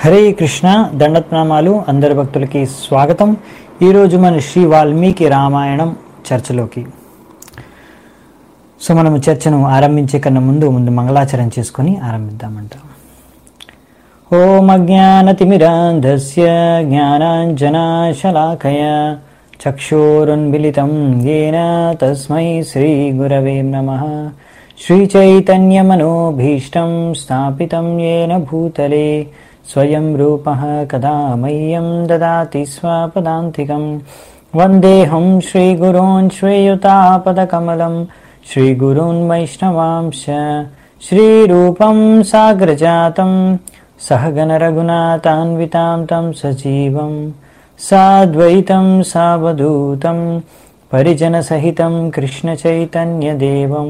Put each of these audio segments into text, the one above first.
హరే కృష్ణ దండప్రణామాలు అందరి భక్తులకి స్వాగతం ఈరోజు మన శ్రీ వాల్మీకి రామాయణం చర్చలోకి సో మనము చర్చను ఆరంభించే కన్నా ముందు ముందు మంగళాచరణ చేసుకొని ఆరంభిద్దామంట ఓం అజ్ఞానతిమిరాంధస్య జ్ఞానాంజనాశలాకయ చక్షోరున్మిలితం येन తస్మై శ్రీగురవే నమః శ్రీచైతన్యమనోభీష్టం స్థాపితం येन భూతలే స్వయం రూపः కదా మह्यं దదాతి స్వపదాంతికం వందేహం శ్రీగురోన్ శ్రేయుతాపదకమలం శ్రీగురూన్ వైష్ణవాంశ శ్రీరూపం సాగ్రజాతం सहगणरघुनाथान्वितां तं सजीवं साद्वैतं सावधूतं परिजनसहितं कृष्णचैतन्यदेवं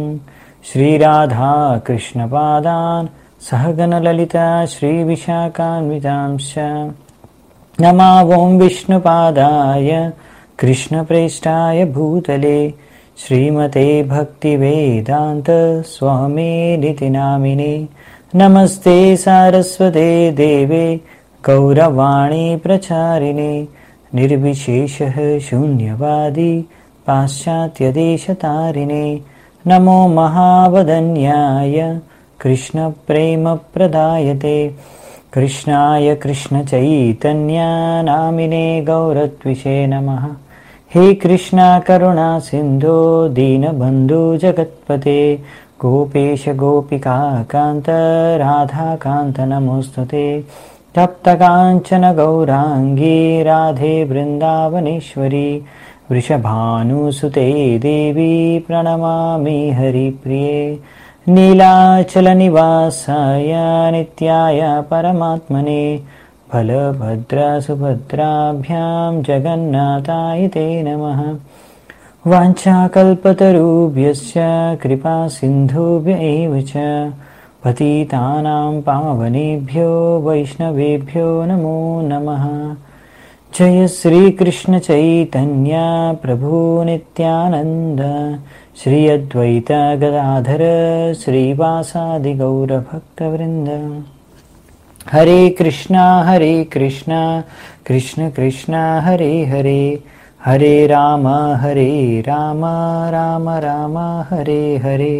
श्रीराधाकृष्णपादान् सहगणललिता श्रीविशाखान्वितांश्च नमावों विष्णुपादाय कृष्णप्रेष्ठाय भूतले श्रीमते भक्तिवेदान्त स्वामिनिति नामिने नमस्ते सारस्वते देवे गौरवाणी प्रचारिणे निर्विशेषः शून्यवादी पाश्चात्यदेशतारिणे नमो महावदन्याय कृष्णप्रेमप्रदायते कृष्णाय कृष्णचैतन्यानामिने गौरत्विषे नमः हे कृष्णा करुणा सिन्धो दीनबन्धु जगत्पते गोपेश गोपिका कान्त राधाकान्त नमोऽस्तु ते तप्तकाञ्चन गौराङ्गी राधे वृन्दावनेश्वरी वृषभानुसुते देवी प्रणमामि हरिप्रिये नीलाचलनिवासाय नित्याय परमात्मने बलभद्रसुभद्राभ्यां जगन्नाथाय ते नमः वाञ्छाकल्पतरुभ्यश्च कृपा सिन्धुभ्य एव च पतितानां पावनेभ्यो वैष्णवेभ्यो नमो नमः जय श्रीकृष्णचैतन्य प्रभु नित्यानन्द श्री अद्वैत गदाधर श्रीवासादिगौरभक्तवृन्द हरे कृष्णा हरे कृष्णा कृष्ण कृष्णा हरे हरे హరే రామ హరే రామ రామ రామ హరే హరే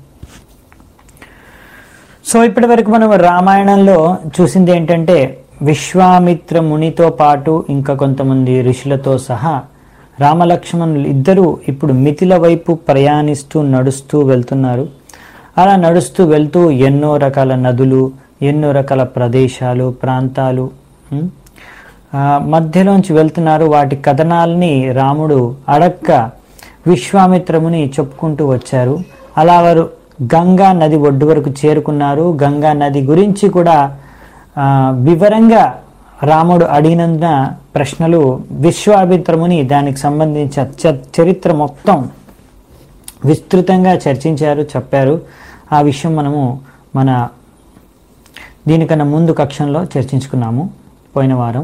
సో ఇప్పటి వరకు మనం రామాయణంలో చూసింది ఏంటంటే విశ్వామిత్ర మునితో పాటు ఇంకా కొంతమంది ఋషులతో సహా రామలక్ష్మణులు ఇద్దరూ ఇప్పుడు మిథిల వైపు ప్రయాణిస్తూ నడుస్తూ వెళ్తున్నారు అలా నడుస్తూ వెళ్తూ ఎన్నో రకాల నదులు ఎన్నో రకాల ప్రదేశాలు ప్రాంతాలు ఉం? ఆ, మధ్యలోంచి వెళ్తున్నారు వాటి కథనాల్ని రాముడు అడక్క విశ్వామిత్రముని చెప్పుకుంటూ వచ్చారు అలా వారు గంగా నది ఒడ్డు వరకు చేరుకున్నారు గంగా నది గురించి కూడా ఆ, వివరంగా రాముడు అడిగినందున ప్రశ్నలు విశ్వామిత్రముని దానికి సంబంధించిన చ- చరిత్ర మొత్తం విస్తృతంగా చర్చించారు చెప్పారు ఆ విషయం మనము మన దీనికన్నా ముందు కక్షంలో చర్చించుకున్నాము పోయిన వారం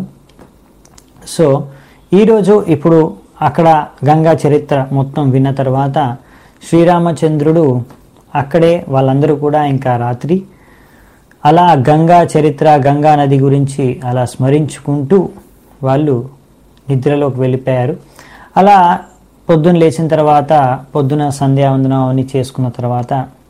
సో ఈరోజు ఇప్పుడు అక్కడ గంగా చరిత్ర మొత్తం విన్న తర్వాత శ్రీరామచంద్రుడు అక్కడే వాళ్ళందరూ కూడా ఇంకా రాత్రి అలా గంగా చరిత్ర గంగా నది గురించి అలా స్మరించుకుంటూ వాళ్ళు నిద్రలోకి వెళ్ళిపోయారు అలా పొద్దున్న లేచిన తర్వాత పొద్దున సంధ్యావందనం అవన్నీ చేసుకున్న తర్వాత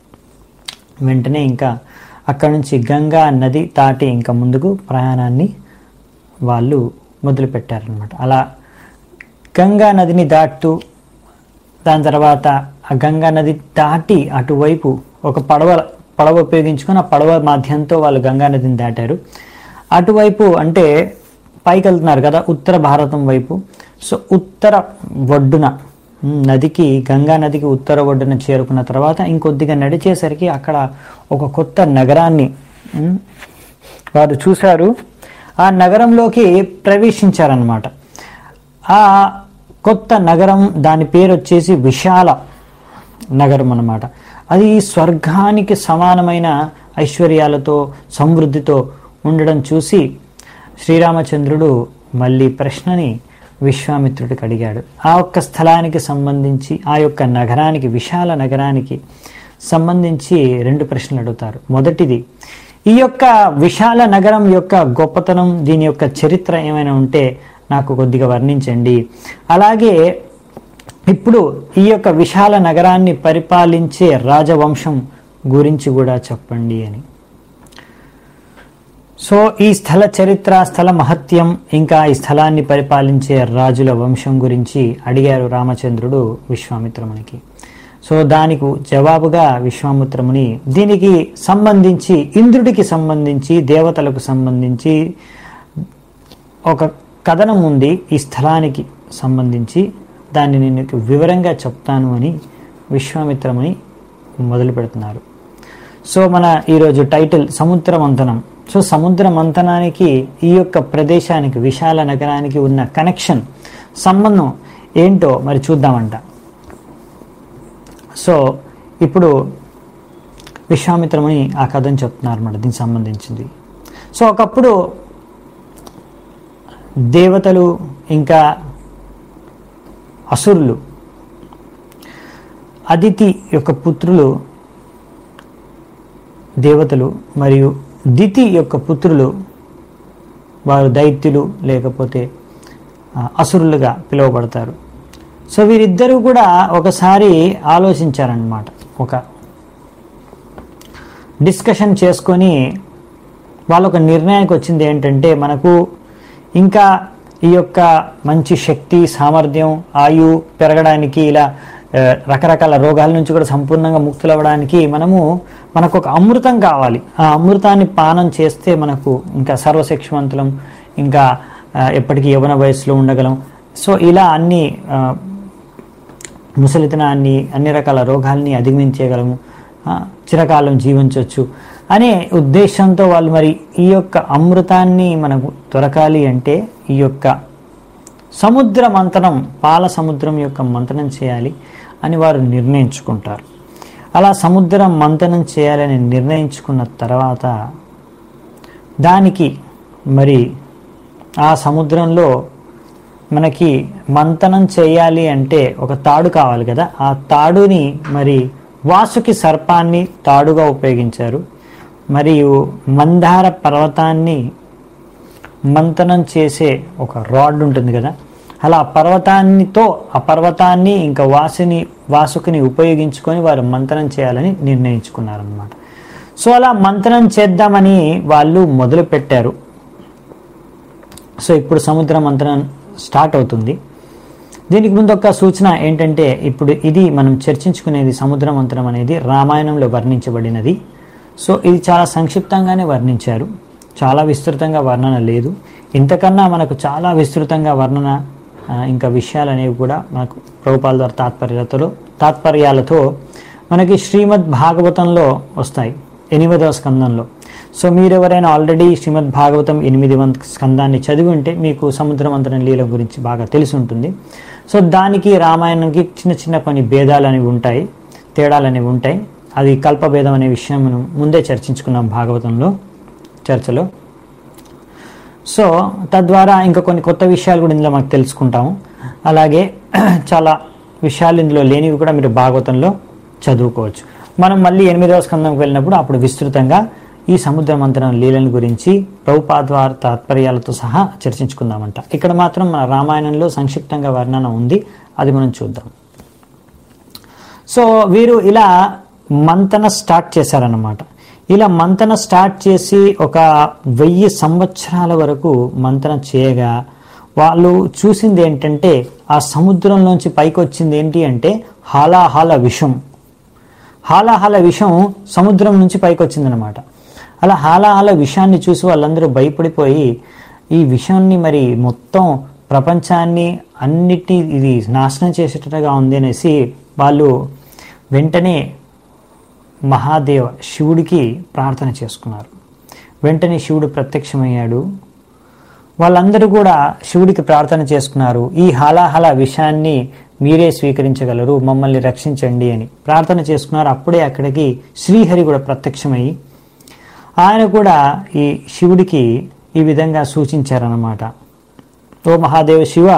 వెంటనే ఇంకా అక్కడ నుంచి గంగా నది దాటి ఇంకా ముందుకు ప్రయాణాన్ని వాళ్ళు మొదలుపెట్టారనమాట అలా గంగా నదిని దాటుతూ దాని తర్వాత ఆ గంగా నది దాటి అటువైపు ఒక పడవ పడవ ఉపయోగించుకొని ఆ పడవ మాధ్యంతో వాళ్ళు గంగా నదిని దాటారు అటువైపు అంటే పైకి వెళ్తున్నారు కదా ఉత్తర భారతం వైపు సో ఉత్తర ఒడ్డున ఉమ్, నదికి గంగా నదికి ఉత్తర ఒడ్డున చేరుకున్న తర్వాత ఇంకొద్దిగా నడిచేసరికి అక్కడ ఒక కొత్త నగరాన్ని ఉమ్, వారు చూశారు ఆ నగరంలోకి ప్రవేశించారనమాట ఆ కొత్త నగరం దాని పేరు వచ్చేసి విశాల నగరం అన్నమాట అది స్వర్గానికి సమానమైన ఐశ్వర్యాలతో సమృద్ధితో ఉండడం చూసి శ్రీరామచంద్రుడు మళ్ళీ ప్రశ్నని విశ్వామిత్రుడికి అడిగాడు ఆ ఒక్క స్థలానికి సంబంధించి ఆ యొక్క నగరానికి విశాల నగరానికి సంబంధించి రెండు ప్రశ్నలు అడుగుతారు మొదటిది ఈ యొక్క విశాల నగరం యొక్క గొప్పతనం దీని యొక్క చరిత్ర ఏమైనా ఉంటే నాకు కొద్దిగా వర్ణించండి అలాగే ఇప్పుడు ఈ యొక్క విశాల నగరాన్ని పరిపాలించే రాజవంశం గురించి కూడా చెప్పండి అని సో ఈ స్థల చరిత్ర స్థల మహత్యం ఇంకా ఈ స్థలాన్ని పరిపాలించే రాజుల వంశం గురించి అడిగారు రామచంద్రుడు విశ్వామిత్రమునికి సో దానికి జవాబుగా విశ్వామిత్రముని దీనికి సంబంధించి ఇంద్రుడికి సంబంధించి దేవతలకు సంబంధించి ఒక కథనం ఉంది ఈ స్థలానికి సంబంధించి దాన్ని నేను నీకు వివరంగా చెప్తాను అని విశ్వామిత్రముని మొదలు పెడుతున్నారు సో మన ఈరోజు టైటిల్ సముద్ర మంథనం సో సముద్ర మంథనానికి ఈ యొక్క ప్రదేశానికి విశాల నగరానికి ఉన్న కనెక్షన్ సంబంధం ఏంటో మరి చూద్దామంట సో ఇప్పుడు విశ్వామిత్రముని ఆ కథను చెప్తున్నారు అన్నమాట దీనికి సంబంధించింది సో ఒకప్పుడు దేవతలు ఇంకా అసురులు అదితి యొక్క పుత్రులు దేవతలు మరియు దితి యొక్క పుత్రులు వారు దైత్యులు లేకపోతే ఆ, అసురులుగా పిలువబడతారు సో వీరిద్దరూ కూడా ఒకసారి ఆలోచించారనమాట ఒక డిస్కషన్ చేసుకొని వాళ్ళు ఒక నిర్ణయానికి వచ్చింది ఏంటంటే మనకు ఇంకా ఈ యొక్క మంచి శక్తి సామర్థ్యం ఆయు పెరగడానికి ఇలా ఆ, రకరకాల రోగాల నుంచి కూడా సంపూర్ణంగా ముక్తులవ్వడానికి మనము మనకు ఒక అమృతం కావాలి ఆ అమృతాన్ని పానం చేస్తే మనకు ఇంకా సర్వశక్తివంతులం ఇంకా ఆ, ఎప్పటికీ యవన వయసులో ఉండగలం సో ఇలా అన్ని ఆ, ముసలితనాన్ని అన్ని రకాల రోగాల్ని అధిగమించగలము ఆ, చిరకాలం జీవించవచ్చు అనే ఉద్దేశంతో వాళ్ళు మరి ఈ యొక్క అమృతాన్ని మనకు దొరకాలి అంటే ఈ యొక్క సముద్ర మంతనం పాల సముద్రం యొక్క మంతనం చేయాలి అని వారు నిర్ణయించుకుంటారు అలా సముద్రం మంతనం చేయాలని నిర్ణయించుకున్న తర్వాత దానికి మరి ఆ సముద్రంలో మనకి మంతనం చేయాలి అంటే ఒక తాడు కావాలి కదా ఆ తాడుని మరి వాసుకి సర్పాన్ని తాడుగా ఉపయోగించారు మరియు మందార పర్వతాన్ని మంతనం చేసే ఒక రాడ్ ఉంటుంది కదా అలా ఆ పర్వతాన్నితో ఆ పర్వతాన్ని ఇంకా వాసుని వాసుకుని ఉపయోగించుకొని వారు మంతనం చేయాలని నిర్ణయించుకున్నారనమాట సో అలా మంతనం చేద్దామని వాళ్ళు మొదలు పెట్టారు సో ఇప్పుడు సముద్ర మంతనం స్టార్ట్ అవుతుంది దీనికి ముందు ఒక సూచన ఏంటంటే ఇప్పుడు ఇది మనం చర్చించుకునేది సముద్ర మంతనం అనేది రామాయణంలో వర్ణించబడినది సో ఇది చాలా సంక్షిప్తంగానే వర్ణించారు చాలా విస్తృతంగా వర్ణన లేదు ఇంతకన్నా మనకు చాలా విస్తృతంగా వర్ణన ఆ, ఇంకా విషయాలు అనేవి కూడా మనకు ప్రభుపాల ద్వారా తాత్పర్యాలతో తాత్పర్యాలతో మనకి శ్రీమద్ భాగవతంలో వస్తాయి ఎనిమిదవ స్కందంలో సో మీరు ఎవరైనా ఆల్రెడీ శ్రీమద్ భాగవతం ఎనిమిది స్కందాన్ని చదివి ఉంటే మీకు సముద్రమంతరం లీల గురించి బాగా తెలిసి ఉంటుంది సో దానికి రామాయణంకి చిన్న చిన్న కొన్ని భేదాలు అనేవి ఉంటాయి తేడాలు అనేవి ఉంటాయి అది కల్పభేదం అనే విషయం మనం ముందే చర్చించుకున్నాం భాగవతంలో చర్చలో సో తద్వారా ఇంకా కొన్ని కొత్త విషయాలు కూడా ఇందులో మనకు తెలుసుకుంటాము అలాగే చాలా విషయాలు ఇందులో లేనివి కూడా మీరు భాగవతంలో చదువుకోవచ్చు మనం మళ్ళీ ఎనిమిదవ స్కందంకి వెళ్ళినప్పుడు అప్పుడు విస్తృతంగా ఈ సముద్ర మంత్రం లీలల గురించి ప్రభుపాద్వార తాత్పర్యాలతో సహా చర్చించుకుందామంట ఇక్కడ మాత్రం మన రామాయణంలో సంక్షిప్తంగా వర్ణన ఉంది అది మనం చూద్దాం సో వీరు ఇలా మంతన స్టార్ట్ చేశారన్నమాట ఇలా మంతన స్టార్ట్ చేసి ఒక వెయ్యి సంవత్సరాల వరకు మంతన చేయగా వాళ్ళు చూసింది ఏంటంటే ఆ సముద్రంలోంచి పైకి వచ్చింది ఏంటి అంటే హాలాహాల విషం హాలాహల విషం సముద్రం నుంచి పైకి వచ్చిందనమాట అలా హాలాహల విషాన్ని చూసి వాళ్ళందరూ భయపడిపోయి ఈ విషాన్ని మరి మొత్తం ప్రపంచాన్ని అన్నిటినీ ఇది నాశనం చేసేటట్టుగా ఉంది అనేసి వాళ్ళు వెంటనే మహాదేవ శివుడికి ప్రార్థన చేసుకున్నారు వెంటనే శివుడు ప్రత్యక్షమయ్యాడు వాళ్ళందరూ కూడా శివుడికి ప్రార్థన చేసుకున్నారు ఈ హలాహల విషయాన్ని మీరే స్వీకరించగలరు మమ్మల్ని రక్షించండి అని ప్రార్థన చేసుకున్నారు అప్పుడే అక్కడికి శ్రీహరి కూడా ప్రత్యక్షమయ్యి ఆయన కూడా ఈ శివుడికి ఈ విధంగా సూచించారన్నమాట ఓ మహాదేవ శివ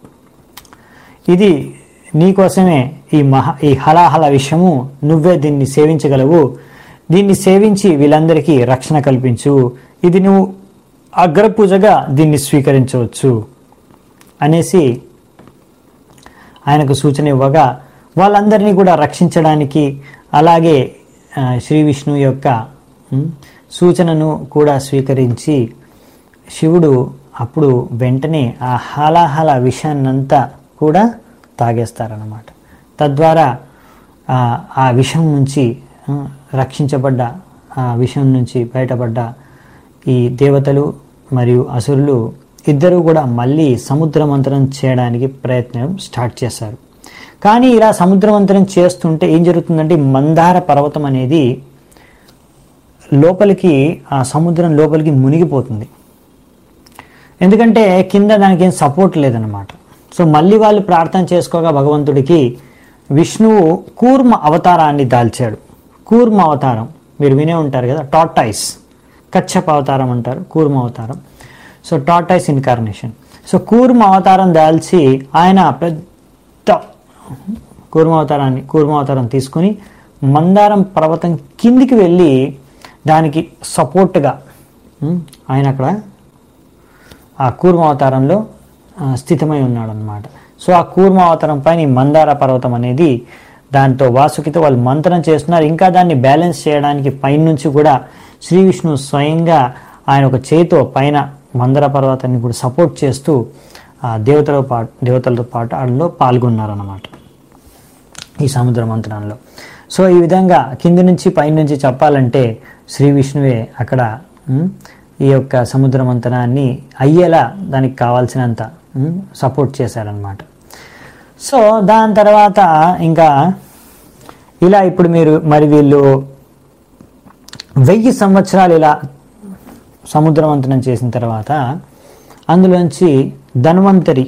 ఇది నీకోసమే ఈ మహా ఈ హలాహల విషయము నువ్వే దీన్ని సేవించగలవు దీన్ని సేవించి వీళ్ళందరికీ రక్షణ కల్పించు ఇది నువ్వు అగ్రపూజగా దీన్ని స్వీకరించవచ్చు అనేసి ఆయనకు సూచన ఇవ్వగా వాళ్ళందరినీ కూడా రక్షించడానికి అలాగే ఆ, శ్రీ విష్ణు యొక్క ఉమ్, సూచనను కూడా స్వీకరించి శివుడు అప్పుడు వెంటనే ఆ హాలాహల విషాన్నంతా కూడా తాగేస్తారన్నమాట తద్వారా ఆ, ఆ విషం నుంచి ఆ, రక్షించబడ్డ ఆ విషం నుంచి బయటపడ్డ ఈ దేవతలు మరియు అసురులు ఇద్దరు కూడా మళ్ళీ సముద్రమంతరం చేయడానికి ప్రయత్నం స్టార్ట్ చేశారు కానీ ఇలా సముద్రమంతరం చేస్తుంటే ఏం జరుగుతుందంటే ఈ మందార పర్వతం అనేది లోపలికి ఆ సముద్రం లోపలికి మునిగిపోతుంది ఎందుకంటే కింద దానికి ఏం సపోర్ట్ లేదనమాట సో మళ్ళీ వాళ్ళు ప్రార్థన చేసుకోగా భగవంతుడికి విష్ణువు కూర్మ అవతారాన్ని దాల్చాడు కూర్మ అవతారం మీరు వినే ఉంటారు కదా టాటాయిస్ కచ్చప అవతారం అంటారు కూర్మ అవతారం సో టాటాయిస్ ఇన్కార్నేషన్ సో కూర్మ అవతారం దాల్చి ఆయన పెద్ద కూర్మ అవతారాన్ని కూర్మ అవతారం తీసుకుని మందారం పర్వతం కిందికి వెళ్ళి దానికి సపోర్ట్గా ఉమ్, ఆయన అక్కడ ఆ కూర్మ అవతారంలో ఆ, స్థితమై ఉన్నాడు అనమాట సో ఆ కూర్మ అవతారం పైన ఈ మందార పర్వతం అనేది దాంతో వాసుకితో వాళ్ళు మంత్రం చేస్తున్నారు ఇంకా దాన్ని బ్యాలెన్స్ చేయడానికి పైనుంచి కూడా శ్రీ విష్ణు స్వయంగా ఆయన ఒక చేతితో పైన మందర పర్వతాన్ని కూడా సపోర్ట్ చేస్తూ ఆ దేవతలతో పాటు దేవతలతో పాటు అందులో పాల్గొన్నారన్నమాట ఈ సముద్ర మంత్రంలో సో ఈ విధంగా కింది నుంచి పైనుంచి చెప్పాలంటే శ్రీ విష్ణువే అక్కడ ఉమ్, ఈ యొక్క సముద్ర మంతనాన్ని అయ్యేలా దానికి కావాల్సినంత ఉమ్, సపోర్ట్ చేశారనమాట సో దాని తర్వాత ఇంకా ఇలా ఇప్పుడు మీరు మరి వీళ్ళు వెయ్యి సంవత్సరాలు ఇలా సముద్ర మంతనం చేసిన తర్వాత అందులోంచి ధన్వంతరి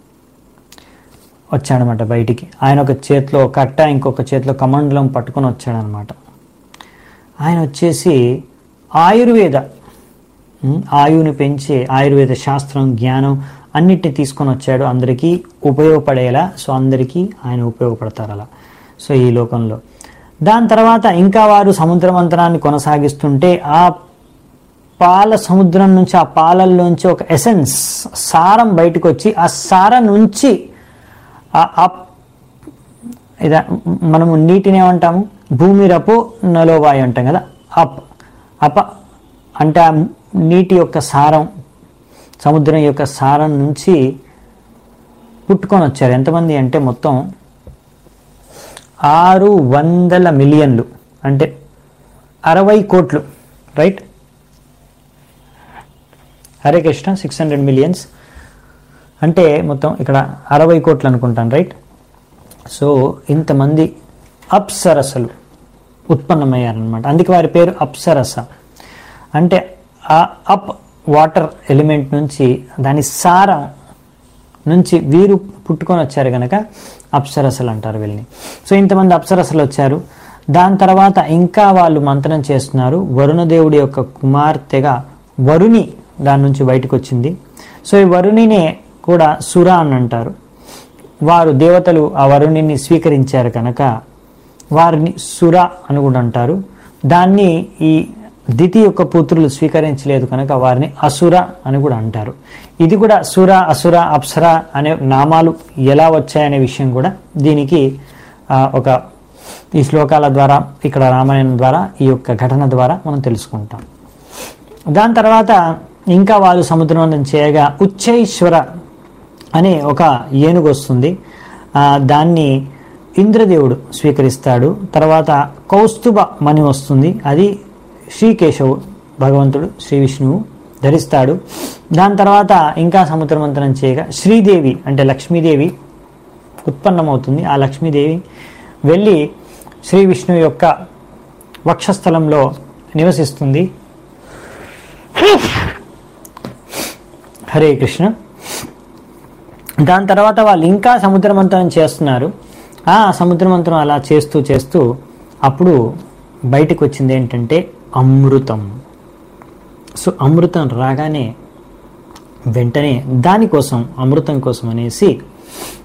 వచ్చాడనమాట బయటికి ఆయన ఒక చేతిలో కట్ట ఇంకొక చేతిలో కమండలం పట్టుకొని వచ్చాడనమాట ఆయన వచ్చేసి ఆయుర్వేద ఉమ్, ఆయువుని పెంచే ఆయుర్వేద శాస్త్రం జ్ఞానం అన్నిటిని తీసుకొని వచ్చాడు అందరికీ ఉపయోగపడేలా సో అందరికీ ఆయన ఉపయోగపడతారు అలా సో ఈ లోకంలో దాని తర్వాత ఇంకా వారు సముద్ర మంతనాన్ని కొనసాగిస్తుంటే ఆ పాల సముద్రం నుంచి ఆ పాలల్లోంచి ఒక ఎసెన్స్ సారం బయటకు వచ్చి ఆ సారం నుంచి ఆ- ఆ ఇదా మనము నీటిని ఏమంటాము భూమి రపు నలోవాయు అంటాం కదా అప్ అప అంటే ఆ నీటి యొక్క సారం సముద్రం యొక్క సారం నుంచి పుట్టుకొని వచ్చారు ఎంతమంది అంటే మొత్తం ఆరు వందల మిలియన్లు అంటే అరవై కోట్లు right Hare Krishna six hundred millions అంటే మొత్తం ఇక్కడ అరవై కోట్లు అనుకుంటాను రైట్ సో ఇంతమంది అప్సరసలు ఉత్పన్నమయ్యారనమాట అందుకే వారి పేరు అప్సరస అంటే ఆ అప్ వాటర్ ఎలిమెంట్ నుంచి దాని సారం నుంచి వీరు పుట్టుకొని వచ్చారు కనుక అప్సరసలు అంటారు వీళ్ళని సో ఇంతమంది అప్సరసలు వచ్చారు దాని తర్వాత ఇంకా వాళ్ళు మంత్రం చేస్తున్నారు వరుణదేవుడి యొక్క కుమార్తెగా వరుణి దాని నుంచి బయటకు వచ్చింది సో ఈ వరుణినే కూడా సుర అని అంటారు వారు దేవతలు ఆ వరుణిని స్వీకరించారు కనుక వారిని సుర అని కూడా అంటారు దాన్ని ఈ దితి యొక్క పుత్రులు స్వీకరించలేదు కనుక వారిని అసుర అని కూడా అంటారు ఇది కూడా సుర అసుర అప్సర అనే నామాలు ఎలా వచ్చాయనే విషయం కూడా దీనికి ఆ, ఒక ఈ శ్లోకాల ద్వారా ఇక్కడ రామాయణం ద్వారా ఈ యొక్క ఘటన ద్వారా మనం తెలుసుకుంటాం దాని తర్వాత ఇంకా వాళ్ళు సముద్రవంతం చేయగా ఉచ్చైశ్వర అనే ఒక ఏనుగు వస్తుంది ఆ, దాన్ని ఇంద్రదేవుడు స్వీకరిస్తాడు తర్వాత కౌస్తుభ మణి వస్తుంది అది శ్రీకేశవు భగవంతుడు శ్రీ విష్ణువు ధరిస్తాడు దాని తర్వాత ఇంకా సముద్రమంతనం చేయగా శ్రీదేవి అంటే లక్ష్మీదేవి ఉత్పన్నమవుతుంది ఆ లక్ష్మీదేవి వెళ్ళి శ్రీ విష్ణువు యొక్క వక్షస్థలంలో నివసిస్తుంది హరే కృష్ణ దాని తర్వాత వాళ్ళు ఇంకా సముద్రమంతనం చేస్తున్నారు ఆ సముద్రమంతనం అలా చేస్తూ చేస్తూ అప్పుడు బయటకు వచ్చింది ఏంటంటే అమృతం సో అమృతం రాగానే వెంటనే దానికోసం అమృతం కోసం అనేసి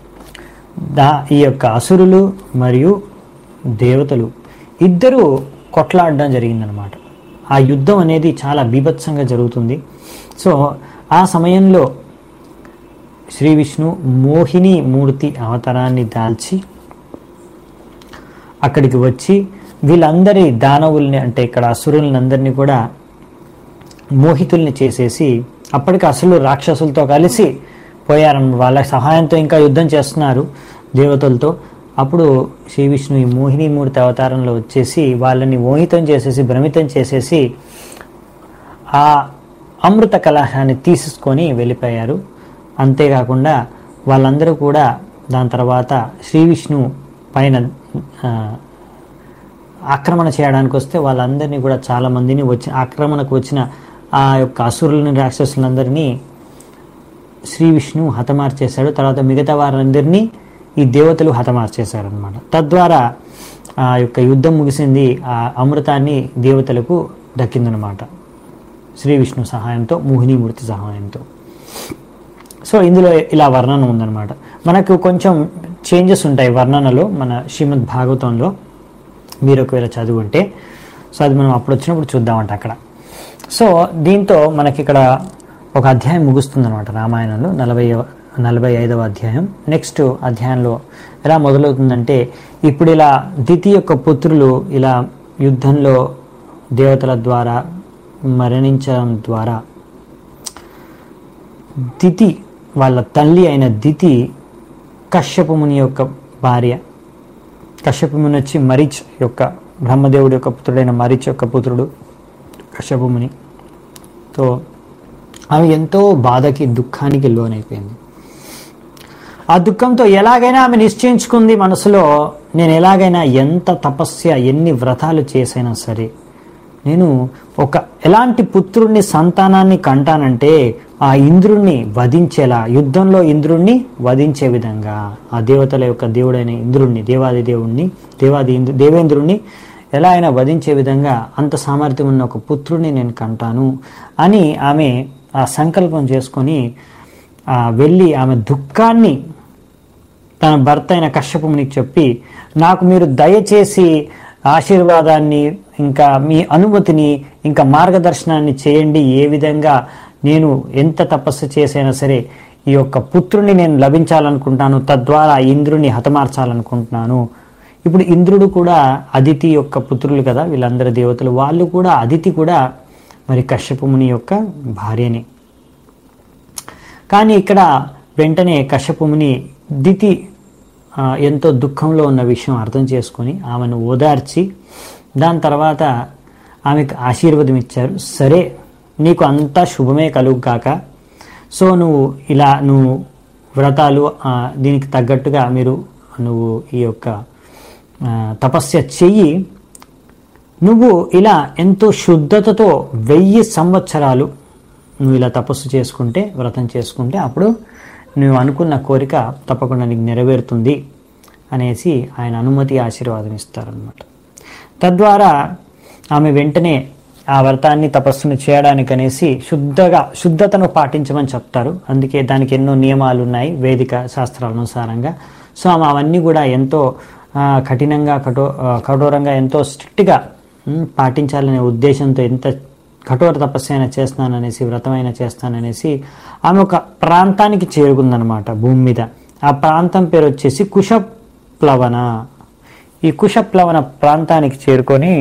దా ఈ యొక్క అసురులు మరియు దేవతలు ఇద్దరూ కొట్లాడడం జరిగిందనమాట ఆ యుద్ధం అనేది చాలా బీభత్సంగా జరుగుతుంది సో ఆ సమయంలో శ్రీ విష్ణు మోహిని మూర్తి అవతారాన్ని దాల్చి అక్కడికి వచ్చి వీళ్ళందరి దానవుల్ని అంటే ఇక్కడ అసురుల్ని అందరినీ కూడా మోహితుల్ని చేసేసి అప్పటికి అసలు రాక్షసులతో కలిసి పోయారన్న వాళ్ళ సహాయంతో ఇంకా యుద్ధం చేస్తున్నారు దేవతలతో అప్పుడు శ్రీ విష్ణు ఈ మోహినీమూర్తి అవతారంలో వచ్చేసి వాళ్ళని మోహితం చేసేసి భ్రమితం చేసేసి ఆ అమృత కలహాన్ని తీసుకొని వెళ్ళిపోయారు అంతేకాకుండా వాళ్ళందరూ కూడా దాని తర్వాత శ్రీ విష్ణు పైన ఆ, ఆక్రమణ చేయడానికి వస్తే వాళ్ళందరినీ కూడా చాలా మందిని వచ్చి ఆక్రమణకు వచ్చిన ఆ యొక్క అసురులని రాక్షసులందరినీ శ్రీ విష్ణు హతమార్చేశాడు తర్వాత మిగతా వారందరినీ ఈ దేవతలు హతమార్చేశారు అనమాట తద్వారా ఆ యొక్క యుద్ధం ముగిసింది ఆ అమృతాన్ని దేవతలకు దక్కిందనమాట శ్రీ విష్ణు సహాయంతో మోహినీమూర్తి సహాయంతో సో ఇందులో ఇలా వర్ణన ఉందన్నమాట మనకు కొంచెం చేంజెస్ ఉంటాయి వర్ణనలో మన శ్రీమద్ భాగవతంలో మీరు ఒకవేళ చదువుంటే సో అది మనం అప్పుడు వచ్చినప్పుడు చూద్దామంట అక్కడ సో దీంతో మనకి ఇక్కడ ఒక అధ్యాయం ముగుస్తుంది అనమాట రామాయణంలో నలభై నలభై ఐదవ అధ్యాయం నెక్స్ట్ అధ్యాయంలో ఎలా మొదలవుతుందంటే ఇప్పుడు ఇలా దితి యొక్క పుత్రులు ఇలా యుద్ధంలో దేవతల ద్వారా మరణించడం ద్వారా దితి వాళ్ళ తల్లి అయిన దితి కశ్యపు ముని యొక్క భార్య కశ్యపు ముని వచ్చి మరీచ్ యొక్క బ్రహ్మదేవుడి యొక్క పుత్రుడైన మరీచ్ యొక్క పుత్రుడు కశ్యపు ముని తో ఆమె ఎంతో బాధకి దుఃఖానికి లోనైపోయింది ఆ దుఃఖంతో ఎలాగైనా ఆమె నిశ్చయించుకుంది మనసులో నేను ఎలాగైనా ఎంత తపస్య ఎన్ని వ్రతాలు చేసైనా సరే నేను ఒక ఎలాంటి పుత్రుణ్ణి సంతానాన్ని కంటానంటే ఆ ఇంద్రుణ్ణి వధించేలా యుద్ధంలో ఇంద్రుణ్ణి వధించే విధంగా ఆ దేవతల యొక్క దేవుడైన ఇంద్రుణ్ణి దేవాది దేవుణ్ణి దేవాది ఇంద్రు దేవేంద్రుణ్ణి ఎలా అయినా వధించే విధంగా అంత సామర్థ్యం ఉన్న ఒక పుత్రుణ్ణి నేను కంటాను అని ఆమె ఆ సంకల్పం చేసుకొని ఆ వెళ్ళి ఆమె దుఃఖాన్ని తన భర్త అయిన కశ్యపునికి చెప్పి నాకు మీరు దయచేసి ఆశీర్వాదాన్ని ఇంకా మీ అనుమతిని ఇంకా మార్గదర్శనాన్ని చేయండి ఏ విధంగా నేను ఎంత తపస్సు చేసైనా సరే ఈ యొక్క పుత్రుని నేను లభించాలనుకుంటున్నాను తద్వారా ఇంద్రుని హతమార్చాలనుకుంటున్నాను ఇప్పుడు ఇంద్రుడు కూడా అదితి యొక్క పుత్రులు కదా వీళ్ళందరి దేవతలు వాళ్ళు కూడా అదితి కూడా మరి కశ్యపుముని యొక్క భార్యనే కానీ ఇక్కడ వెంటనే కశ్యపుముని దితి ఆ, ఎంతో దుఃఖంలో ఉన్న విషయం అర్థం చేసుకొని ఆమెను ఓదార్చి దాని తర్వాత ఆమెకు ఆశీర్వాదం ఇచ్చారు సరే నీకు అంతా శుభమే కలుగుగాక సో నువ్వు ఇలా నువ్వు వ్రతాలు ఆ, దీనికి తగ్గట్టుగా మీరు నువ్వు ఈ యొక్క ఆ, తపస్య చెయ్యి నువ్వు ఇలా ఎంతో శుద్ధతతో వెయ్యి సంవత్సరాలు నువ్వు ఇలా తపస్సు చేసుకుంటే వ్రతం చేసుకుంటే అప్పుడు నువ్వు అనుకున్న కోరిక తప్పకుండా నీకు నెరవేరుతుంది అనేసి ఆయన అనుమతి ఆశీర్వాదం ఇస్తారనమాట తద్వారా ఆమె వెంటనే ఆ వ్రతాన్ని తపస్సును చేయడానికి అనేసి శుద్ధగా శుద్ధతను పాటించమని చెప్తారు అందుకే దానికి ఎన్నో నియమాలు ఉన్నాయి వేదిక శాస్త్రాల అనుసారంగా సో ఆమె అవన్నీ కూడా ఎంతో ఆ, కఠినంగా కఠో ఆ, కఠోరంగా ఎంతో స్ట్రిక్ట్గా ఉమ్, పాటించాలనే ఉద్దేశంతో ఎంత కఠోర తపస్సు అయినా చేస్తాననేసి వ్రతమైనా చేస్తాననేసి ఆమె ఒక ప్రాంతానికి చేరుకుందనమాట భూమి మీద ఆ ప్రాంతం పేరు వచ్చేసి కుశప్లవన ఈ కుశప్లవన ప్రాంతానికి చేరుకొని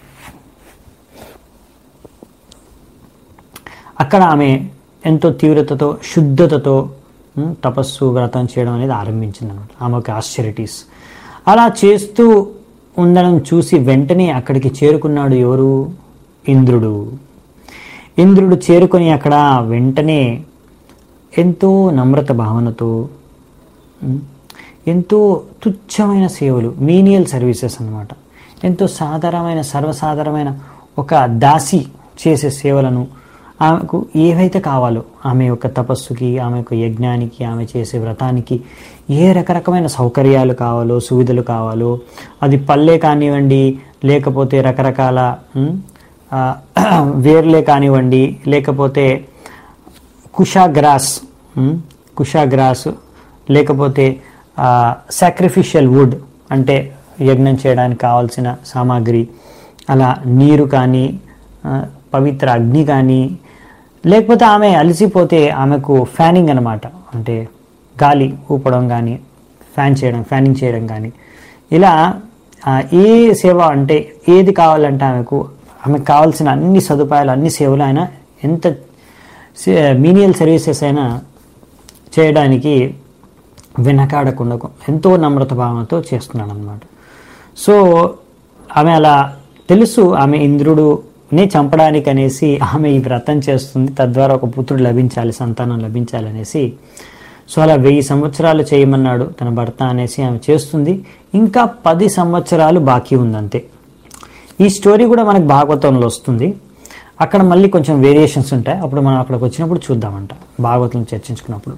అక్కడ ఆమె ఎంతో తీవ్రతతో శుద్ధతతో ఉమ్, తపస్సు వ్రతం చేయడం అనేది ఆరంభించింది అనమాట ఆమెకు ఆశ్చర్యటీస్ అలా చేస్తూ ఉండడం చూసి వెంటనే అక్కడికి చేరుకున్నాడు ఎవరు ఇంద్రుడు ఇంద్రుడు చేరుకొని అక్కడ వెంటనే ఎంతో నమ్రత భావనతో ఉమ్, ఎంతో తుచ్చమైన సేవలు మీనియల్ సర్వీసెస్ అన్నమాట ఎంతో సాధారణమైన సర్వసాధారణమైన ఒక దాసి చేసే సేవలను ఆమెకు ఏవైతే కావాలో ఆమె యొక్క తపస్సుకి ఆమె యొక్క యజ్ఞానికి ఆమె చేసే వ్రతానికి ఏ రకరకమైన సౌకర్యాలు కావాలో సువిధలు కావాలో అది పల్లె కానివ్వండి లేకపోతే రకరకాల ఉమ్, ఆ, వేర్లే కానివ్వండి లేకపోతే kusha grass um, kusha grass లేకపోతే సాక్రిఫిషియల్ వుడ్ అంటే యజ్ఞం చేయడానికి కావాల్సిన సామాగ్రి అలా నీరు కానీ ఆ, పవిత్ర అగ్ని కానీ లేకపోతే ఆమె అలసిపోతే ఆమెకు ఫ్యానింగ్ అనమాట అంటే గాలి ఊపడం కానీ ఫ్యాన్ చేయడం ఫ్యానింగ్ చేయడం కానీ ఇలా ఆ, ఏ సేవ అంటే ఏది కావాలంటే ఆమెకు ఆమెకు కావాల్సిన అన్ని సదుపాయాలు అన్ని సేవలు ఆయన ఎంత మీనియల్ సర్వీసెస్ అయినా చేయడానికి వెనకాడకుండా ఎంతో నమ్రత భావంతో చేస్తున్నాడు అనమాట సో ఆమె అలా తెలుసు ఆమె ఇంద్రుడుని చంపడానికి అనేసి ఆమె ఈ వ్రతం చేస్తుంది తద్వారా ఒక పుత్రుడు లభించాలి సంతానం లభించాలి అనేసి సో అలా వెయ్యి సంవత్సరాలు చేయమన్నాడు తన భర్త అనేసి ఆమె చేస్తుంది ఇంకా పది సంవత్సరాలు బాకీ ఉందంతే ఈ స్టోరీ కూడా మనకు భాగవతంలో వస్తుంది అక్కడ మళ్ళీ కొంచెం వేరియేషన్స్ ఉంటాయి అప్పుడు మనం అక్కడికి వచ్చినప్పుడు చూద్దామంట భాగవతం చర్చించుకున్నప్పుడు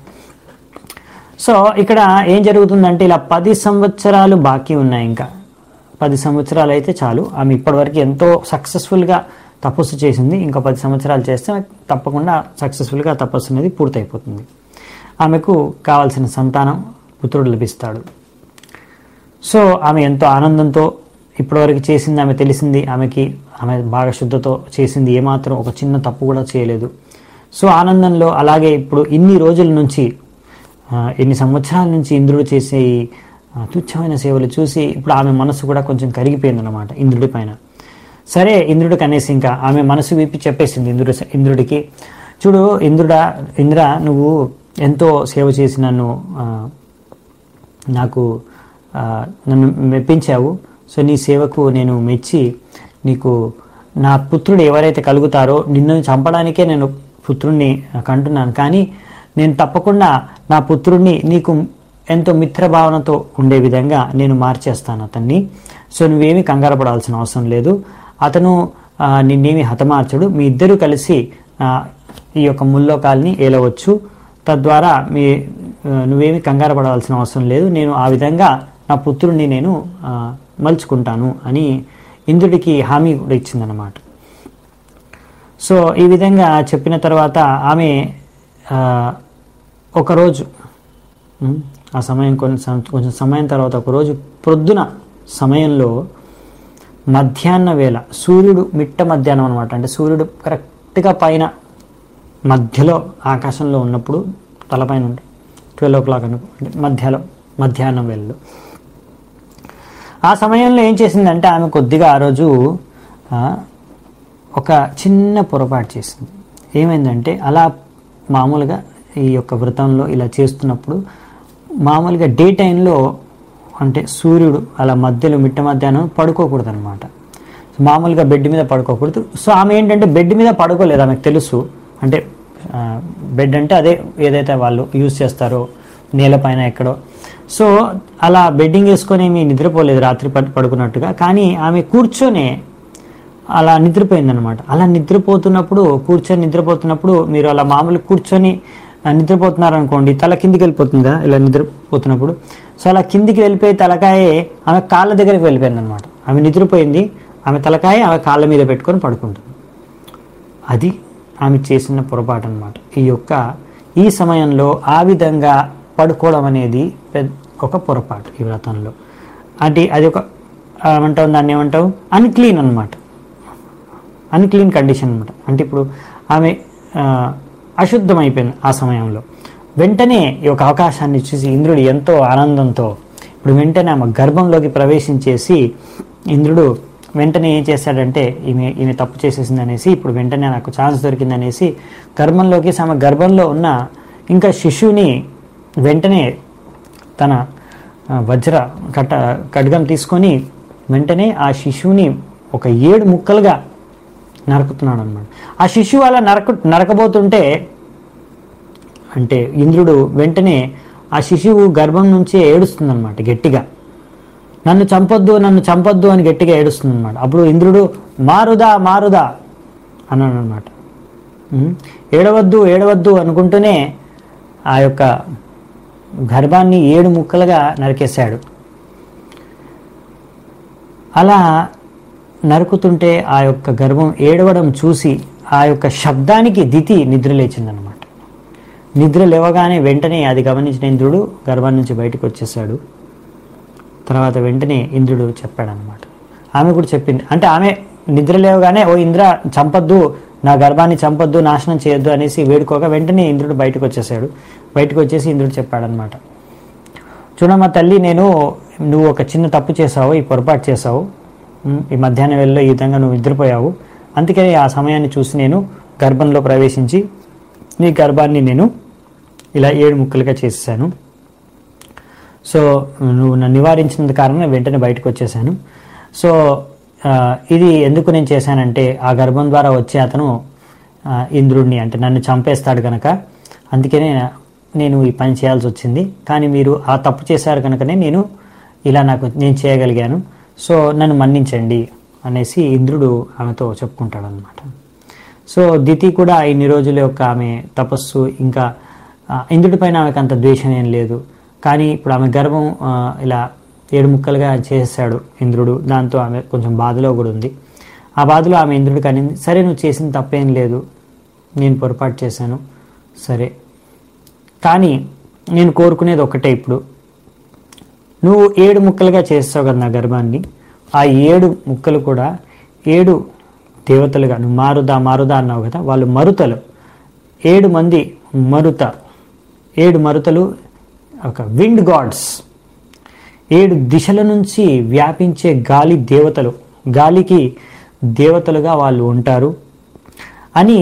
సో ఇక్కడ ఏం జరుగుతుందంటే ఇలా పది సంవత్సరాలు బాకీ ఉన్నాయి ఇంకా పది సంవత్సరాలు అయితే చాలు ఆమె ఇప్పటివరకు ఎంతో సక్సెస్ఫుల్గా తపస్సు చేసింది ఇంకా పది సంవత్సరాలు చేస్తే తప్పకుండా సక్సెస్ఫుల్గా తపస్సు అనేది పూర్తయిపోతుంది ఆమెకు కావాల్సిన సంతానం పుత్రుడు లభిస్తాడు సో ఆమె ఎంతో ఆనందంతో ఇప్పటివరకు చేసింది ఆమె తెలిసింది ఆమెకి ఆమె బాగా శుద్ధతో చేసింది ఏమాత్రం ఒక చిన్న తప్పు కూడా చేయలేదు సో ఆనందంలో అలాగే ఇప్పుడు ఇన్ని రోజుల నుంచి ఆ, ఎన్ని సంవత్సరాల నుంచి ఇంద్రుడు చేసే ఈ ఆ, తుచ్చమైన సేవలు చూసి ఇప్పుడు ఆమె మనసు కూడా కొంచెం కరిగిపోయిందన్నమాట ఇంద్రుడి పైన సరే ఇంద్రుడికి అనేసి ఇంకా ఆమె మనసు విప్పి చెప్పేసింది ఇంద్రుడు ఇంద్రుడికి చూడు ఇంద్రుడా ఇంద్ర నువ్వు ఎంతో సేవ చేసి నన్ను ఆ, నాకు ఆ, నన్ను మెప్పించావు సో నీ సేవకు నేను మెచ్చి నీకు నా పుత్రుడు ఎవరైతే కలుగుతారో నిన్ను చంపడానికే నేను పుత్రుణ్ణి కంటున్నాను కానీ నేను తప్పకుండా నా పుత్రుణ్ణి నీకు ఎంతో మిత్రభావనతో ఉండే విధంగా నేను మార్చేస్తాను అతన్ని సో నువ్వేమీ కంగారు పడాల్సిన అవసరం లేదు అతను ఆ, నిన్నేమి హతమార్చడు మీ ఇద్దరు కలిసి ఆ, ఈ యొక్క ముల్లోకాల్ని ఏలవచ్చు తద్వారా మీ ఆ, నువ్వేమి కంగారు పడాల్సిన అవసరం లేదు నేను ఆ విధంగా నా పుత్రుడిని నేను ఆ, మలుచుకుంటాను అని ఇంద్రుడికి హామీ కూడా ఇచ్చిందనమాట సో ఈ విధంగా చెప్పిన తర్వాత ఆమె ఆ, ఒకరోజు ఉమ్, ఆ సమయం కొంచెం కొంచెం సమయం తర్వాత ఒకరోజు ప్రొద్దున సమయంలో మధ్యాహ్న వేళ సూర్యుడు మిట్ట మధ్యాహ్నం అనమాట అంటే సూర్యుడు కరెక్ట్గా పైన మధ్యలో ఆకాశంలో ఉన్నప్పుడు తలపైన ఉంటుంది ట్వెల్వ్ ఓ క్లాక్ అనుకో అంటే మధ్యలో మధ్యాహ్నం వేళలో ఆ సమయంలో ఏం చేసిందంటే ఆమె కొద్దిగా ఆ రోజు ఆ, ఒక చిన్న పొరపాటు చేసింది ఏమైందంటే అలా మామూలుగా ఈ యొక్క వ్రతంలో ఇలా చేస్తున్నప్పుడు మామూలుగా డే టైంలో అంటే సూర్యుడు అలా మధ్యలో మిట్ట మధ్యాహ్నం పడుకోకూడదు అనమాట మామూలుగా బెడ్ మీద పడుకోకూడదు సో ఆమె ఏంటంటే బెడ్ మీద పడుకోలేదు ఆమెకు తెలుసు అంటే ఆ, బెడ్ అంటే అదే ఏదైతే వాళ్ళు యూజ్ చేస్తారో నేలపైన ఎక్కడో సో అలా బెడ్డింగ్ వేసుకొని ఏమి నిద్రపోలేదు రాత్రి పడు- పడుకున్నట్టుగా కానీ ఆమె కూర్చొని అలా నిద్రపోయిందనమాట అలా నిద్రపోతున్నప్పుడు కూర్చొని నిద్రపోతున్నప్పుడు మీరు అలా మామూలు కూర్చొని ఆ, నిద్రపోతున్నారు అనుకోండి తల కిందికి వెళ్ళిపోతుంది కదా ఇలా నిద్రపోతున్నప్పుడు సో అలా కిందికి వెళ్ళిపోయి తలకాయే ఆమె కాళ్ళ దగ్గరికి వెళ్ళిపోయింది అనమాట ఆమె నిద్రపోయింది ఆమె తలకాయ ఆమె కాళ్ళ మీద పెట్టుకొని పడుకుంటుంది అది ఆమె చేసిన పొరపాటు అనమాట ఈ యొక్క ఈ సమయంలో ఆ విధంగా పడుకోవడం అనేది పెద్ద ఒక పొరపాటు ఈ వ్రతంలో అంటే అది ఒక ఆ, ఏమంటావు దాన్ని ఏమంటావు అన్క్లీన్ అనమాట అన్క్లీన్ కండిషన్ అనమాట అంటే ఇప్పుడు ఆమె ఆ, అశుద్ధమైపోయింది ఆ సమయంలో వెంటనే ఈ యొక్క అవకాశాన్ని చూసి ఇంద్రుడు ఎంతో ఆనందంతో ఇప్పుడు వెంటనే ఆమె గర్భంలోకి ప్రవేశించేసి ఇంద్రుడు వెంటనే ఏం చేశాడంటే ఈమె ఈమె తప్పు చేసేసింది అనేసి ఇప్పుడు వెంటనే నాకు ఛాన్స్ దొరికింది అనేసి గర్భంలోకి ఆమె గర్భంలో ఉన్న ఇంకా శిశువుని వెంటనే తన ఆ, వజ్ర కట్ట ఖడ్గం తీసుకొని వెంటనే ఆ శిశువుని ఒక ఏడు ముక్కలుగా నరుకుతున్నాడు అనమాట ఆ శిశువు అలా నరక నరకబోతుంటే అంటే ఇంద్రుడు వెంటనే ఆ శిశువు గర్భం నుంచి ఏడుస్తుందన్నమాట గట్టిగా నన్ను చంపొద్దు నన్ను చంపొద్దు అని గట్టిగా ఏడుస్తుంది అనమాట అప్పుడు ఇంద్రుడు మారుదా మారుదా అన్నాడు అనమాట ఏడవద్దు ఏడవద్దు అనుకుంటూనే ఆ యొక్క గర్భాన్ని ఏడు ముక్కలుగా నరికేశాడు అలా నరుకుతుంటే ఆ యొక్క గర్భం ఏడవడం చూసి ఆ యొక్క శబ్దానికి దితి నిద్ర లేచిందనమాట నిద్ర లేవగానే వెంటనే అది గమనించిన ఇంద్రుడు గర్భం నుంచి బయటకు వచ్చేసాడు తర్వాత వెంటనే ఇంద్రుడు చెప్పాడనమాట ఆమె కూడా చెప్పింది అంటే ఆమె నిద్ర లేవగానే ఓ ఇంద్ర చంపొద్దు నా గర్భాన్ని చంపొద్దు నాశనం చేయొద్దు అనేసి వేడుకోగా వెంటనే ఇంద్రుడు బయటకు వచ్చేసాడు బయటకు వచ్చేసి ఇంద్రుడు చెప్పాడనమాట చూడమ్మా తల్లి నేను నువ్వు ఒక చిన్న తప్పు చేసావు ఈ పొరపాటు చేసావు ఉమ్, ఈ మధ్యాహ్నం వేళలో ఈ విధంగా నువ్వు నిద్రపోయావు అందుకని ఆ సమయాన్ని చూసి నేను గర్భంలో ప్రవేశించి నీ గర్భాన్ని నేను ఇలా ఏడు ముక్కలుగా చేసేసాను సో నువ్వు నన్ను నివారించినందు కారణం వెంటనే బయటకు వచ్చేసాను సో ఆ, ఇది ఎందుకు నేను చేశానంటే ఆ గర్భం ద్వారా వచ్చే అతను ఆ, ఇంద్రుడిని అంటే నన్ను చంపేస్తాడు కనుక అందుకనే నేను ఈ పని చేయాల్సి వచ్చింది కానీ మీరు ఆ తప్పు చేశారు కనుకనే నేను ఇలా నాకు నేను చేయగలిగాను సో నన్ను మన్నించండి అనేసి ఇంద్రుడు ఆమెతో చెప్పుకుంటాడు అనమాట సో దితి కూడా ఇన్ని రోజుల యొక్క ఆమె తపస్సు ఇంకా ఆ, ఇంద్రుడి పైన ఆమెకు అంత ద్వేషం ఏం లేదు కానీ ఇప్పుడు ఆమె గర్భం ఆ, ఇలా ఏడు ముక్కలుగా చేశాడు ఇంద్రుడు దాంతో ఆమె కొంచెం బాధలో కూడా ఉంది ఆ బాధలో ఆమె ఇంద్రుడికి అనింది సరే నువ్వు చేసిన తప్పేం లేదు నేను పొరపాటు చేశాను సరే కానీ నేను కోరుకునేది ఒక్కటే ఇప్పుడు నువ్వు ఏడు ముక్కలుగా చేస్తావు కదా నా గర్భాన్ని ఆ ఏడు ముక్కలు కూడా ఏడు దేవతలుగా నువ్వు మారుదా మారుదా అన్నావు కదా వాళ్ళు మరుతలు ఏడు మంది మరుత ఏడు మరుతలు ఒక విండ్ గాడ్స్ ఏడు దిశల నుంచి వ్యాపించే గాలి దేవతలు గాలికి దేవతలుగా వాళ్ళు ఉంటారు అని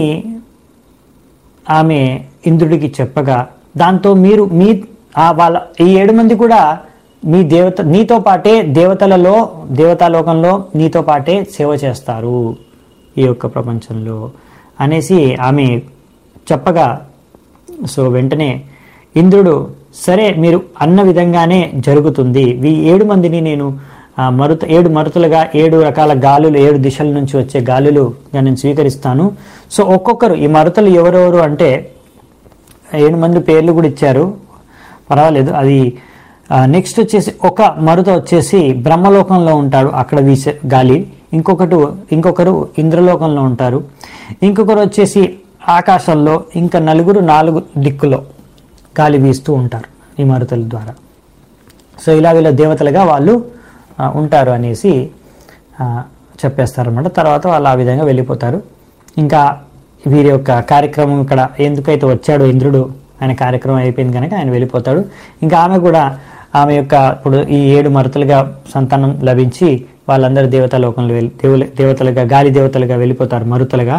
ఆమె ఇంద్రుడికి చెప్పగా దాంతో మీరు మీ ఆ వాళ్ళ ఈ ఏడు మంది కూడా మీ దేవత నీతో పాటే దేవతలలో దేవతాలోకంలో నీతో పాటే సేవ చేస్తారు ఈ యొక్క ప్రపంచంలో అనేసి ఆమె చెప్పగా సో వెంటనే ఇంద్రుడు సరే మీరు అన్న విధంగానే జరుగుతుంది ఈ ఏడు మందిని నేను ఆ, మరుత ఏడు మరుతులుగా ఏడు రకాల గాలులు ఏడు దిశల నుంచి వచ్చే గాలులుగా నేను స్వీకరిస్తాను సో ఒక్కొక్కరు ఈ మరుతలు ఎవరెవరు అంటే ఏడు మంది పేర్లు కూడా ఇచ్చారు పర్వాలేదు అది నెక్స్ట్ వచ్చేసి ఒక మరుత వచ్చేసి బ్రహ్మలోకంలో ఉంటాడు అక్కడ వీసే గాలి ఇంకొకటి ఇంకొకరు ఇంద్రలోకంలో ఉంటారు ఇంకొకరు వచ్చేసి ఆకాశంలో ఇంకా నలుగురు నాలుగు దిక్కులో గాలి వీస్తూ ఉంటారు ఈ మరుతల ద్వారా సో ఇలా వీళ్ళ దేవతలుగా వాళ్ళు ఆ, ఉంటారు అనేసి ఆ, చెప్పేస్తారన్నమాట తర్వాత వాళ్ళు ఆ విధంగా వెళ్ళిపోతారు ఇంకా వీరి యొక్క కార్యక్రమం ఇక్కడ ఎందుకైతే వచ్చాడో ఇంద్రుడు ఆయన కార్యక్రమం అయిపోయింది కనుక ఆయన వెళ్ళిపోతాడు ఇంకా ఆమె కూడా ఆమె యొక్క ఇప్పుడు ఈ ఏడు మరతలుగా సంతానం లభించి వాళ్ళందరూ దేవతా లోకంలో వెళ్ళి దేవుల దేవతలుగా గాలి దేవతలుగా వెళ్ళిపోతారు మరుతలుగా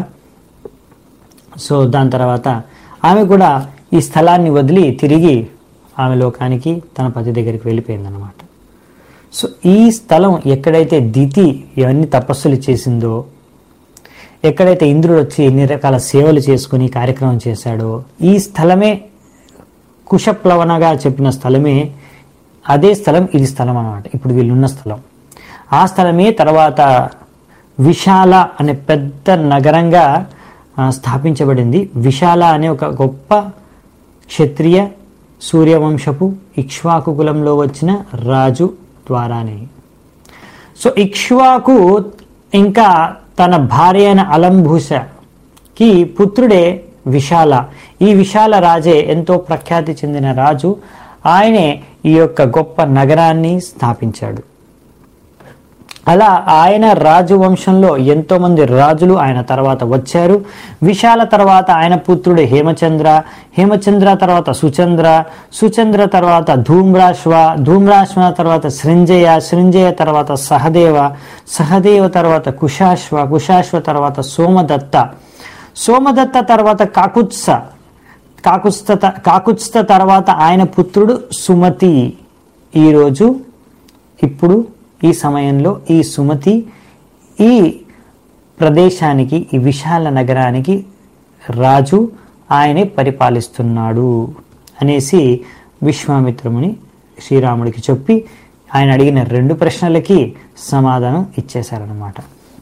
సో దాని తర్వాత ఆమె కూడా ఈ స్థలాన్ని వదిలి తిరిగి ఆమె లోకానికి తన పతి దగ్గరికి వెళ్ళిపోయిందన్నమాట సో ఈ స్థలం ఎక్కడైతే దితి ఇవన్నీ తపస్సులు చేసిందో ఎక్కడైతే ఇంద్రుడు వచ్చి ఎన్ని రకాల సేవలు చేసుకుని కార్యక్రమం చేశాడో ఈ స్థలమే కుశప్లవనగా చెప్పిన స్థలమే అదే స్థలం ఇది స్థలం అన్నమాట ఇప్పుడు వీళ్ళున్న స్థలం ఆ స్థలమే తర్వాత విశాల అనే పెద్ద నగరంగా ఆ, స్థాపించబడింది విశాల అనే ఒక గొప్ప క్షత్రియ సూర్యవంశపు ఇక్ష్వాకు కులంలో వచ్చిన రాజు ద్వారానే సో ఇక్ష్వాకు ఇంకా తన భార్య అయిన అలంభూషకి పుత్రుడే విశాల ఈ విశాల రాజే ఎంతో ప్రఖ్యాతి చెందిన రాజు ఆయనే ఈ యొక్క గొప్ప నగరాన్ని స్థాపించాడు అలా ఆయన రాజు వంశంలో ఎంతో మంది రాజులు ఆయన తర్వాత వచ్చారు విశాల తర్వాత ఆయన పుత్రుడు హేమచంద్ర హేమచంద్ర తర్వాత సుచంద్ర సుచంద్ర తర్వాత ధూమ్రాశ్వ ధూమ్రాశ్వ తర్వాత సృంజయ సృంజయ తర్వాత సహదేవ సహదేవ తర్వాత కుశాశ్వ కుశాశ్వ తర్వాత సోమదత్త సోమదత్త తర్వాత కాకుత్స కాకుత్స్థ కాకుత్స్థ తర్వాత ఆయన పుత్రుడు సుమతి ఈరోజు ఇప్పుడు ఈ సమయంలో ఈ సుమతి ఈ ప్రదేశానికి ఈ విశాల నగరానికి రాజు ఆయనే పరిపాలిస్తున్నాడు అనేసి విశ్వామిత్రముని శ్రీరాముడికి చెప్పి ఆయన అడిగిన రెండు ప్రశ్నలకి సమాధానం ఇచ్చేశారనమాట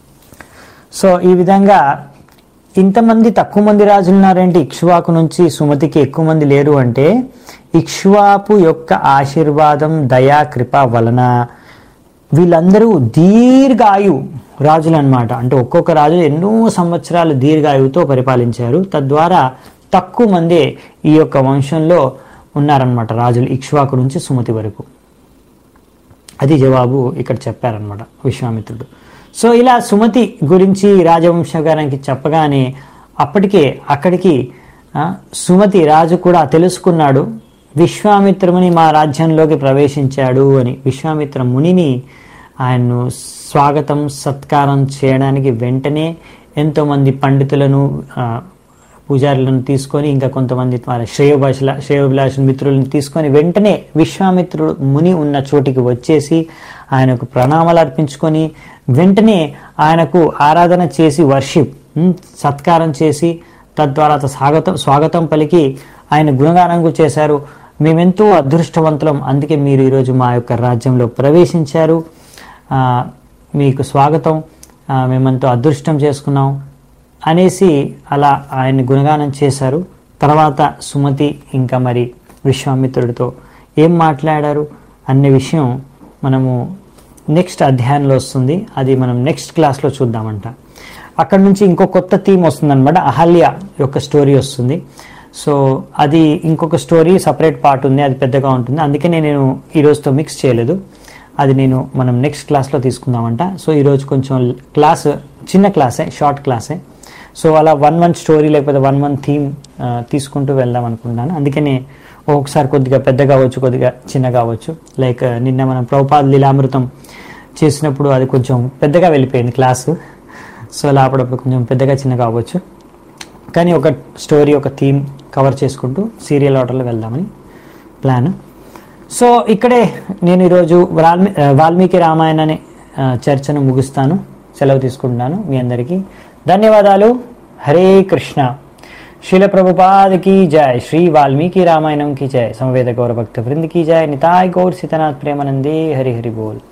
సో ఈ విధంగా ఇంతమంది తక్కువ మంది రాజులు ఉన్నారేంటి ఇక్ష్వాకు నుంచి సుమతికి ఎక్కువ మంది లేరు అంటే ఇక్ష్వాపు యొక్క ఆశీర్వాదం దయా కృప వలన వీళ్ళందరూ దీర్ఘాయు రాజులు అన్నమాట అంటే ఒక్కొక్క రాజు ఎన్నో సంవత్సరాలు దీర్ఘాయువుతో పరిపాలించారు తద్వారా తక్కువ మందే ఈ యొక్క వంశంలో ఉన్నారనమాట రాజులు ఇక్ష్వాకు నుంచి సుమతి వరకు అది జవాబు ఇక్కడ చెప్పారనమాట విశ్వామిత్రుడు సో ఇలా సుమతి గురించి రాజవంశ గారికి చెప్పగానే అప్పటికే అక్కడికి ఆ, సుమతి రాజు కూడా తెలుసుకున్నాడు విశ్వామిత్రముని మా రాజ్యంలోకి ప్రవేశించాడు అని విశ్వామిత్ర మునిని ఆయన్ను స్వాగతం సత్కారం చేయడానికి వెంటనే ఎంతోమంది పండితులను ఆ, పూజారులను తీసుకొని ఇంకా కొంతమంది వారి శ్రేయోభాషల శ్రేయోభిలాష మిత్రులను తీసుకొని వెంటనే విశ్వామిత్రుడు ముని ఉన్న చోటికి వచ్చేసి ఆయనకు ప్రణామాలు అర్పించుకొని వెంటనే ఆయనకు ఆరాధన చేసి వర్షిప్ ఉమ్, సత్కారం చేసి తద్వారా అత స్వాగతం స్వాగతం పలికి ఆయన గుణగానం చేశారు మేమెంతో అదృష్టవంతులం అందుకే మీరు ఈరోజు మా యొక్క రాజ్యంలో ప్రవేశించారు ఆ, మీకు స్వాగతం ఆ, మేమెంతో అదృష్టం చేసుకున్నాం అనేసి అలా ఆయన్ని గుణగానం చేశారు తర్వాత సుమతి ఇంకా మరి విశ్వామిత్రుడితో ఏం మాట్లాడారు అనే విషయం మనము నెక్స్ట్ అధ్యాయంలో వస్తుంది అది మనం నెక్స్ట్ క్లాస్లో చూద్దామంట అక్కడ నుంచి ఇంకో కొత్త థీమ్ వస్తుంది అనమాట అహల్య యొక్క స్టోరీ వస్తుంది సో అది ఇంకొక స్టోరీ సపరేట్ పార్ట్ ఉంది అది పెద్దగా ఉంటుంది అందుకనే నేను ఈ రోజుతో మిక్స్ చేయలేదు అది నేను మనం నెక్స్ట్ క్లాస్లో తీసుకుందామంట సో ఈరోజు కొంచెం క్లాస్ చిన్న క్లాసే షార్ట్ క్లాసే సో అలా వన్ వన్ స్టోరీ లేకపోతే వన్ వన్ థీమ్ తీసుకుంటూ వెళ్దాం అనుకుంటున్నాను అందుకనే ఒక్కొక్కసారి కొద్దిగా పెద్దగా అవ్వచ్చు కొద్దిగా చిన్నగా అవ్వచ్చు లైక్ నిన్న మనం ప్రభుపాద లీలామృతం చేసినప్పుడు అది కొంచెం పెద్దగా వెళ్ళిపోయింది క్లాసు సో అలా అప్పుడప్పుడు కొంచెం పెద్దగా చిన్నగా అవ్వచ్చు కానీ ఒక స్టోరీ ఒక థీమ్ కవర్ చేసుకుంటూ సీరియల్ ఆర్డర్లో వెళ్దామని ప్లాన్ సో ఇక్కడే నేను ఈరోజు వాల్మీ వాల్మీకి రామాయణాన్ని ఆ, చర్చను ముగిస్తాను సెలవు తీసుకుంటున్నాను మీ అందరికీ ధన్యవాదాలు హరే కృష్ణ శిల ప్రభుపాद की जय श्री वाल्मीकि रामायणम की जय समवेद गौर भक्त वृंद की जय निताय गौर सीतनाथ प्रेमानंदे हरि हरि बोल